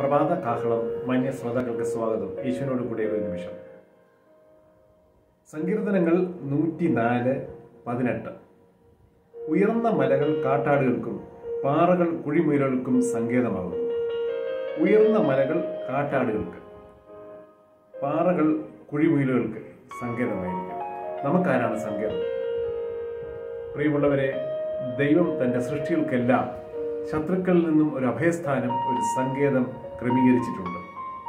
പ്രഭാത കാഹളം മാന്യ ശ്രോതാക്കൾക്ക് സ്വാഗതം യേശുവിനോട് കൂടെ ഒരു നിമിഷം സങ്കീർത്തനങ്ങൾ നൂറ്റിനാല് പതിനെട്ട് ഉയർന്ന മലകൾ കാട്ടാടുകൾക്കും പാറകൾ കുഴിമുയലുകൾക്കും സങ്കേതമാകുന്നു ഉയർന്ന മലകൾ കാട്ടാടുകൾക്ക് പാറകൾ കുഴിമുയലുകൾക്ക് സങ്കേതമായിരിക്കും നമുക്കാരാണ് സങ്കേതം പ്രിയമുള്ളവരെ ദൈവം തന്റെ സൃഷ്ടികൾക്കെല്ലാം ശത്രുക്കളിൽ നിന്നും ഒരു അഭയസ്ഥാനം ഒരു സങ്കേതം ക്രമീകരിച്ചിട്ടുണ്ട്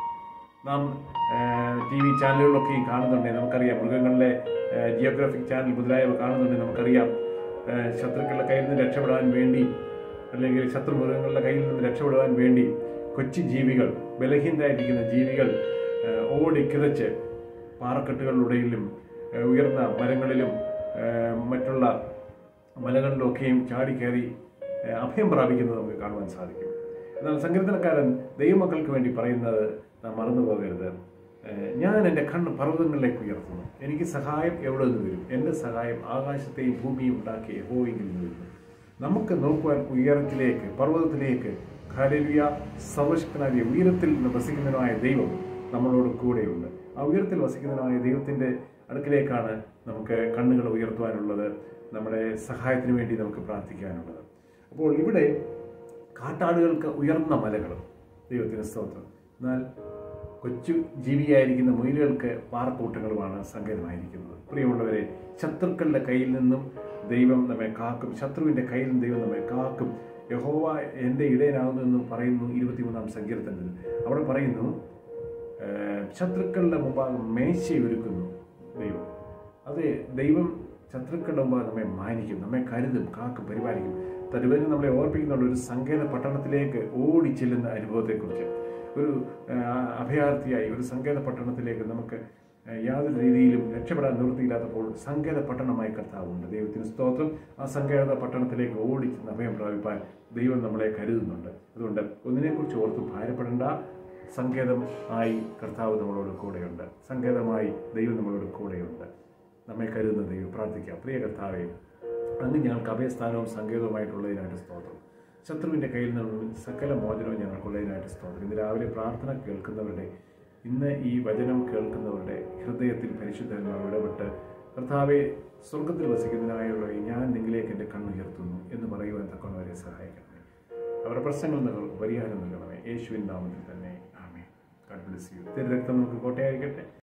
നാം ടി വി ചാനലുകളിലൊക്കെയും കാണുന്നുണ്ടെങ്കിൽ നമുക്കറിയാം മൃഗങ്ങളിലെ ജിയോഗ്രാഫിക് ചാനൽ മുതലായവ കാണുന്നുണ്ടെങ്കിൽ നമുക്കറിയാം ആ, ശത്രുക്കളുടെ കയ്യിൽ നിന്ന് രക്ഷപ്പെടാൻ വേണ്ടി അല്ലെങ്കിൽ ശത്രു മൃഗങ്ങളുടെ കയ്യിൽ നിന്ന് രക്ഷപ്പെടുവാൻ വേണ്ടി കൊച്ചു ജീവികൾ ബലഹീനരായിരിക്കുന്ന ജീവികൾ ആ, ഓടി കിതച്ച് പാറക്കെട്ടുകളിലൂടെയും ആ, ഉയർന്ന മരങ്ങളിലും ആ, മറ്റുള്ള മലകളിലൊക്കെയും ചാടിക്കയറി ആ, അഭയം പ്രാപിക്കുന്നത് നമുക്ക് കാണുവാൻ സാധിക്കും എന്നാൽ സങ്കീർത്തനക്കാരൻ ദൈവമക്കൾക്ക് വേണ്ടി പറയുന്നത് നാം മറന്നു പോകരുത് ഏഹ് ഞാൻ എൻ്റെ കണ്ണ് പർവ്വതങ്ങളിലേക്ക് ഉയർത്തുന്നു എനിക്ക് സഹായം എവിടെ നിന്ന് വരും എൻ്റെ സഹായം ആകാശത്തെയും ഭൂമിയും ഉണ്ടാക്കിയ യഹോവയിൽ നിന്ന് വരുന്നു നമുക്ക് നോക്കുവാൻ ഉയരത്തിലേക്ക് പർവ്വതത്തിലേക്ക് ഖാലിയ സർവശക്തനായ ഉയരത്തിൽ നിന്ന് വസിക്കുന്നതിനായ ദൈവം നമ്മളോട് കൂടെയുണ്ട് ആ ഉയരത്തിൽ വസിക്കുന്നതിനായ ദൈവത്തിൻ്റെ അടുക്കിലേക്കാണ് നമുക്ക് കണ്ണുകൾ ഉയർത്തുവാനുള്ളത് നമ്മുടെ സഹായത്തിന് വേണ്ടി നമുക്ക് പ്രാർത്ഥിക്കാനുള്ളത് അപ്പോൾ ഇവിടെ കാട്ടാടുകൾക്ക് ഉയർന്ന മലകളും ദൈവത്തിന് സ്തോത്രം എന്നാൽ കൊച്ചു ജീവിയായിരിക്കുന്ന മുയലുകൾക്ക് പാറക്കൂട്ടങ്ങളുമാണ് സങ്കേതമായിരിക്കുന്നത് പ്രിയമുള്ളവരെ ശത്രുക്കളുടെ കയ്യിൽ നിന്നും ദൈവം നമ്മെ കാക്കും ശത്രുവിൻ്റെ കയ്യിൽ നിന്ന് ദൈവം നമ്മെ കാക്കും യഹോവ എൻ്റെ ഇടയനാകുന്നു എന്ന് പറയുന്നു ഇരുപത്തിമൂന്നാം സങ്കീർത്തനത്തിൽ അവിടെ പറയുന്നു ഏഹ്, ശത്രുക്കളുടെ മുമ്പാകെ മേശയൊരുക്കുന്നു ദൈവം അത് ദൈവം ശത്രുക്കളുടെ മുമ്പാകെ നമ്മെ മാനിക്കും നമ്മെ കരുതും കാക്കും പരിപാലിക്കും തരുവന് നമ്മളെ ഓർപ്പിക്കുന്നുണ്ട് ഒരു സങ്കേത പട്ടണത്തിലേക്ക് ഓടി ചെല്ലുന്ന അനുഭവത്തെക്കുറിച്ച് ഒരു ആ, അഭയാർത്ഥിയായി ഒരു സങ്കേത പട്ടണത്തിലേക്ക് നമുക്ക് ആ, യാതൊരു രീതിയിലും രക്ഷപ്പെടാൻ നിവൃത്തിയില്ലാത്തപ്പോൾ സങ്കേത പട്ടണമായി കർത്താവുണ്ട് ദൈവത്തിന് സ്തോത്രം ആ സങ്കേത പട്ടണത്തിലേക്ക് ഓടി ചെന്ന് അഭയം പ്രാപിപ്പാൻ ദൈവം നമ്മളെ കരുതുന്നുണ്ട് അതുകൊണ്ട് ഒന്നിനെക്കുറിച്ച് ഓർത്ത് ഭാരപ്പെടേണ്ട സങ്കേതം ആയി കർത്താവ് നമ്മളോട് കൂടെയുണ്ട് സങ്കേതമായി ദൈവം നമ്മളോട് കൂടെയുണ്ട് നമ്മെ കരുതുന്ന ദൈവം പ്രാർത്ഥിക്കാം പ്രിയ കർത്താവെ അങ്ങ് ഞങ്ങൾക്ക് അഭയസ്ഥാനവും സങ്കേതവുമായിട്ടുള്ളതിനായിട്ട് സ്തോത്രം ശത്രുവിൻ്റെ കയ്യിൽ നിന്നും സകല മോചനവും ഞങ്ങൾക്കുള്ളതിനായിട്ട് സ്തോത്രം ഇന്ന് രാവിലെ പ്രാർത്ഥന കേൾക്കുന്നവരുടെ ഇന്ന് ഈ വചനം കേൾക്കുന്നവരുടെ ഹൃദയത്തിൽ പരിശുദ്ധന്മാർ ഇടപെട്ട് കർത്താവെ സ്വർഗത്തിൽ വസിക്കുന്നതിനായുള്ള ഈ ഞാൻ നിങ്ങളിലേക്ക് എൻ്റെ കണ്ണുയർത്തുന്നു എന്ന് പറയുവാൻ തക്കവരെ സഹായിക്കണമേ അവരുടെ പ്രശ്നങ്ങൾ നിങ്ങൾക്ക് പരിഹാരം നൽകണമേ യേശുവിൻ നാമത്തിൽ തന്നെ ആമേ ഗാഡ് ബ്ലെസ് യു തിരുരക്തം നമുക്ക് കോട്ടയായിരിക്കട്ടെ